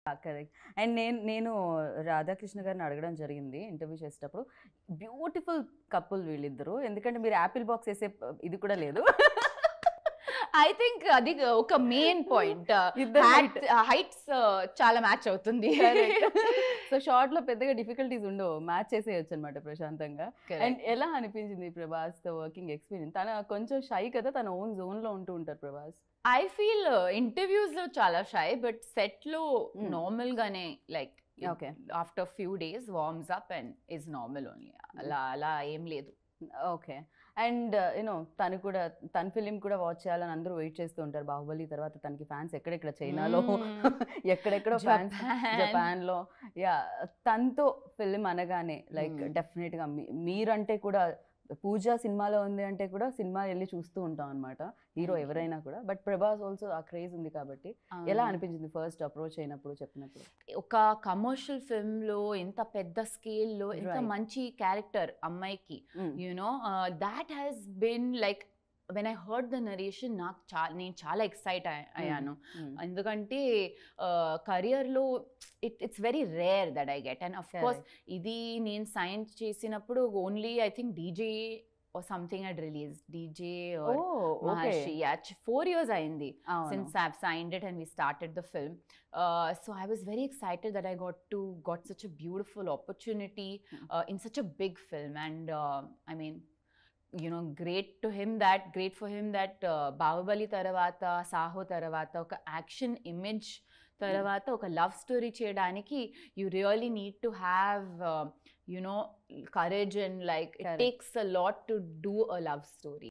Correct and నేను నేను రాధాకృష్ణ గారిని అడగడం జరిగింది ఇంటర్వ్యూ చేసేటప్పుడు బ్యూటిఫుల్ కపుల్ వీళ్ళిద్దరు ఎందుకంటే మీరు యాపిల్ బాక్స్ వేసే ఇది కూడా లేదు ఐ థింక్ అది ఒక మెయిన్ పాయింట్ ఇద్దరు హైట్స్ చాలా మ్యాచ్ అవుతుంది సో షార్ట్ లో పెద్దగా డిఫికల్టీస్ ఉండవు మ్యాచ్ చేసేయచ్చు అనమాట ప్రశాంతంగా Correct. అండ్ ఎలా అనిపించింది ప్రభాస్ తో వర్కింగ్ ఎక్స్పీరియన్స్ తన కొంచెం షై కదా తన ఓన్ జోన్ లో ఉంటూ ఉంటారు ప్రభాస్ ఐ ఫీల్ ఇంటర్వ్యూస్ లో చాలా షై బట్ సెట్ లో Hmm. నార్మల్ గానే like Okay. After few days warms up and is normal only అలా అలా ఏం లేదు ఓకే అండ్ యూనో తను కూడా తన ఫిలిం కూడా వాచ్ చేయాలని అందరూ వెయిట్ చేస్తూ ఉంటారు బాహుబలి తర్వాత తనకి ఫ్యాన్స్ ఎక్కడెక్కడ చైనాలో Mm. ఎక్కడెక్కడో ఫ్యాన్స్ Japan. జపాన్ లో యా తనతో ఫిలిం అనగానే లైక్ Hmm. డెఫినెట్ గా మీ- మీరంటే కూడా పూజ సినిమాలో ఉంది అంటే కూడా సినిమా వెళ్ళి చూస్తూ ఉంటాం అనమాట హీరో Thank you. ఎవరైనా కూడా బట్ ప్రభాస్ ఆల్సో ఆ క్రేజ్ ఉంది కాబట్టి ఎలా అనిపించింది ఫస్ట్ అప్రోచ్ అయినప్పుడు చెప్పినప్పుడు ఒక కమర్షియల్ ఫిల్మ్ లో ఇంత పెద్ద స్కేల్ లో ఇంత Right. మంచి క్యారెక్టర్ అమ్మాయికి you know uh, that has been like when i heard the narration నాకు చా నేను చాలా ఎక్సైట్ అయ్యాను ఎందుకంటే కెరియర్లో it it's very rare that I get and of course ఇది నేను సైన్ చేసినప్పుడు only I think DJ or something ad release DJ Maharshi four years అయింది since I've signed it and we started the film. Uh, so I was very excited that I got to got such a beautiful opportunity uh, in such a big film, and uh, I mean, you know, great to him that great for him that uh, Bahubali Taravata, Saho Taravata, ఒక action image తర్వాత ఒక love story చేయడానికి you really need to have you know courage and like it Correct. takes a lot to do a love story